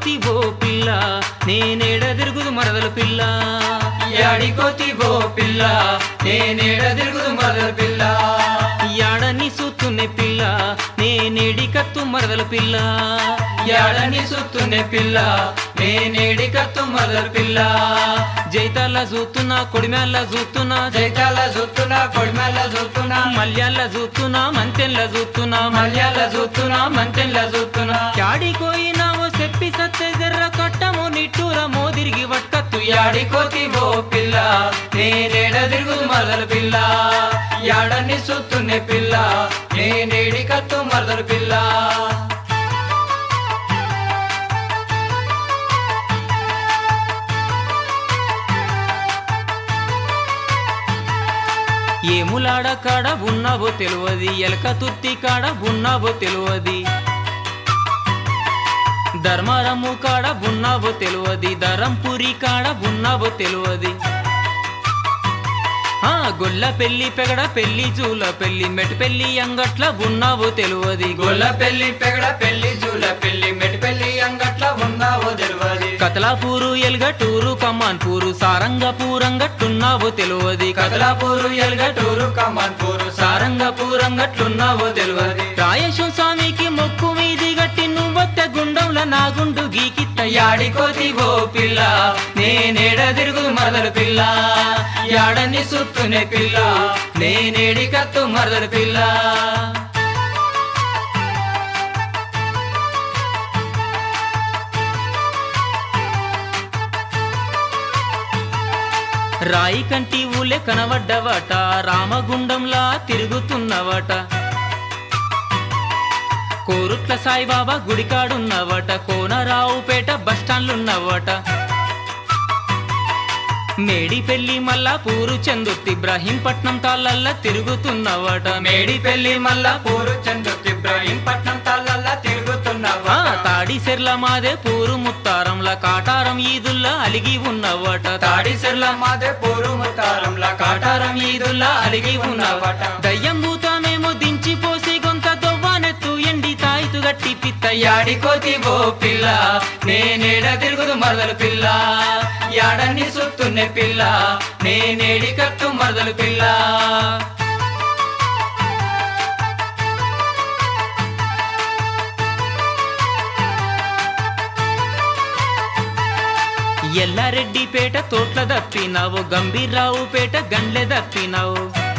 యాడికోతివో పిల్ల నేనేడ తిరుగుదు మరదలు పిల్ల యాడికోతివో పిల్ల నేనేడ తిరుగుదు మరదల పిల్ల యాడని సూతున్నే పిల్ల నేనేడి కత్తు మరదలు పిల్ల యాడని సుత్తునే పిల్ల నేనేడి కత్తు మరదల పిల్ల జైతాల చూస్తున్నా కొడిమేళ్ళ చూస్తున్నా జైతాల చూస్తున్నా కొడిమెల్ల చూస్తున్నా మల్యాల చూస్తున్నా మంతెన్ల చూస్తున్నా మల్యాల చూస్తున్నా మంతెన్ల చూస్తున్నా యాడికోయినావో చెప్పి సత్తే జర్ర కట్టము నిట్టూర మోదిరిగి వట్కత్తు యాడికోతివో పిల్ల నేనేడ తిరుగుదు మరదల పిల్ల యాడని సుత్తునే పిల్ల నేనేడి కత్తు మరదల పిల్ల ఏములాడ కాడ ఉన్నావో తెలియది ఎలక తుర్తి కాడ ఉన్నావో తెలియది ధర్మారము కాడ ఉన్నావో తెలియది ధరంపురి కాడ ఉన్నావో తెలియది ఆ గొల్ల పెళ్లి పెగడ పెళ్లి జూల పెళ్లి మెట్ పెళ్లి అంగట్ల ఉన్నావో తెలియది గొల్ల పెళ్లి పెగడ పెళ్లి జూల పెళ్లి మెటి పెళ్లి అంగట్ల ఉన్నావో తెలియదు కతలాపూరు ఎల్గటూరు కమాన్పూరు సారంగపూరంగట్టున్నావో తెలియది కదలాపూరు ఎల్గటూరు కమాన్పూరు సారంగపూరంగట్లున్నావో తెలియదు రాయేశం స్వామికి మొక్కు మీది గట్టి నువ్వొత్త గుండంల నా గుండు గీకిత్త యాడికోతివో పిల్ల నేనేడ తిరుగుదు మరదల పిల్ల యాడని సుత్తునే పిల్ల నేనేడి కత్తు మరదల పిల్ల రాయి కంటి ఊలే కనబడ్డవట రామగుండంలా తిరుగుతున్నవట కోరుట్ల సాయిబాబా గుడికాడున్నవట కోనరావుపేట బస్టాండ్లున్నవట మేడి పెళ్లి మల్లా పూరు చందుర్తి ఇబ్రాహీంపట్నం తాళ్ళల్లా తిరుగుతున్నవట మేడి పెళ్లి మల్ల పూరు చందు ఇబ్రాహీంపట్నం తాళ్ళల్లా ఆ తిరుగుతున్నావా తాడి సెర్ల మాదే పూరు ముత్తారంలా కాటారం ఈదుల్లా అలిగి ఉన్నవట తాడిసెర్ల మాదే పూరు ముత్తారంలా కాటారం ఈదుల్లా అలిగి ఉన్నవట దయ్యం భూతమేమో దించిపోసి గొంత దొవ్వానెత్తు ఎండి తాయితు గట్టి పిత్త యాడికోతివో పిల్ల నేనేడ తిరుగుదు మరదలు పిల్ల యాడన్ని సుత్తున్నే పిల్ల నేనేడి కత్తు మరదలు పిల్ల ఎల్లారెడ్డిపేట తోట్ల దప్పినావు గంభీర్రావుపేట గండ్లె దప్పినావు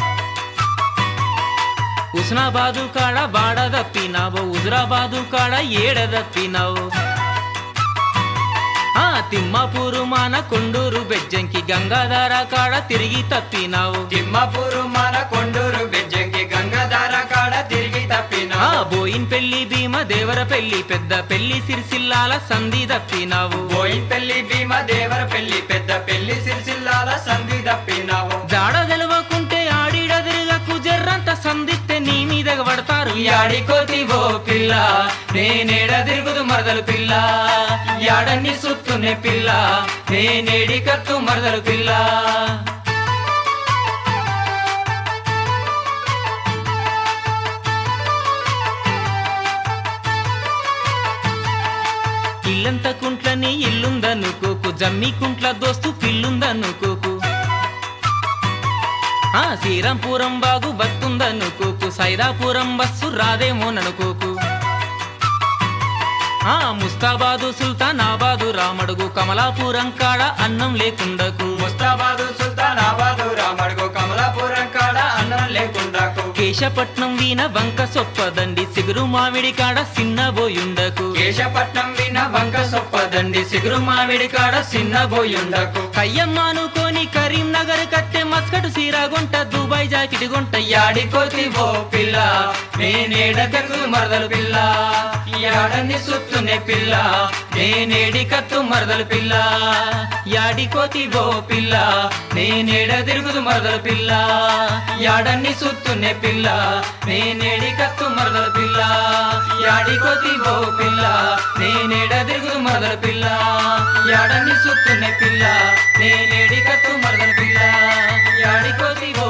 ఉస్నాబాదు కాడ బాడ దప్పినావు హుజరాబాదు కాడ ఏడ దప్పినావు ఆ తిమ్మాపూరు మాన కొండూరు బెజ్జంకి గంగాధార కాడ తిరిగి తప్పినావు తిమ్మపూరు మన కొండూరు బెజ్జంకి గంగాధార కాడ తిరిగి తప్పినా ఆ బోయిన్ పెళ్లి భీమ దేవర పెళ్లి పెద్ద పెళ్లి సిరిసిల్లాల సంధి తప్పినావు పోయి పెళ్లి భీమ దేవర పెళ్లి పెద్ద పెళ్లి సిరిసిల్లాల సంధి తప్పినావు జాడ తెలవకుంటే ఆడిడదిరుగకు జర్రంత సంధిస్తే నీ మీద పడతారు యాడికోతివో పిల్ల నేనేడ తిరుగుదు మరదలు పిల్ల యాడన్ని సుత్తునే పిల్ల నేనేడి కత్తు మరదలు పిల్ల ఇల్లంత కుంట్లని ఇల్లుందనుకోకు జమ్మి కుంట్ల దోస్తు పిల్లుందనుకోకు ఆ శ్రీరాంపురం బాగు బతుందనుకోకు సైదాపురం బస్సు రాదేమోననుకోకు ఆ ముస్తాబాదు సుల్తానాబాదు రామడుగు కమలాపురం కాడ అన్నం లేకుండకు ముస్తాబాదు సుల్తానాబాదు రామడుగు కమలాపురం కాడ అన్నం లేకుండాకు కేశపట్నం వీణ వంక సొప్పదండి సిగురు మామిడి కాడ సిన్నబోయుండకు కేశపట్నం విన వంక సొప్పదండి సిగురు మామిడి కాడ సిన్నబోయుండకు కయ్యమ్మానుకోని కరీంనగర్ కట్టె మస్కటు సీరాగుంట దుబాయ్ జాకెట్ గుంట యాడికోతివో పిల్ల నేనేడ తిరుగు మరదలు పిల్ల యాడన్ని సుత్తునే పిల్ల నేనేడి కత్తు మరదలు పిల్ల యాడికోతివో పిల్ల నేనేడ తిరుగుదు మరదలు పిల్ల యాడన్ని సుత్తునే పిల్ల నేనేడి కత్తు మరదలు పిల్ల యాడికోతివో పిల్ల నేనేడ తిరుగుదు మరదలు పిల్ల యాడన్ని సుత్తునే పిల్ల నేనేడి కత్తు మరదలు పిల్ల యాడికోతివో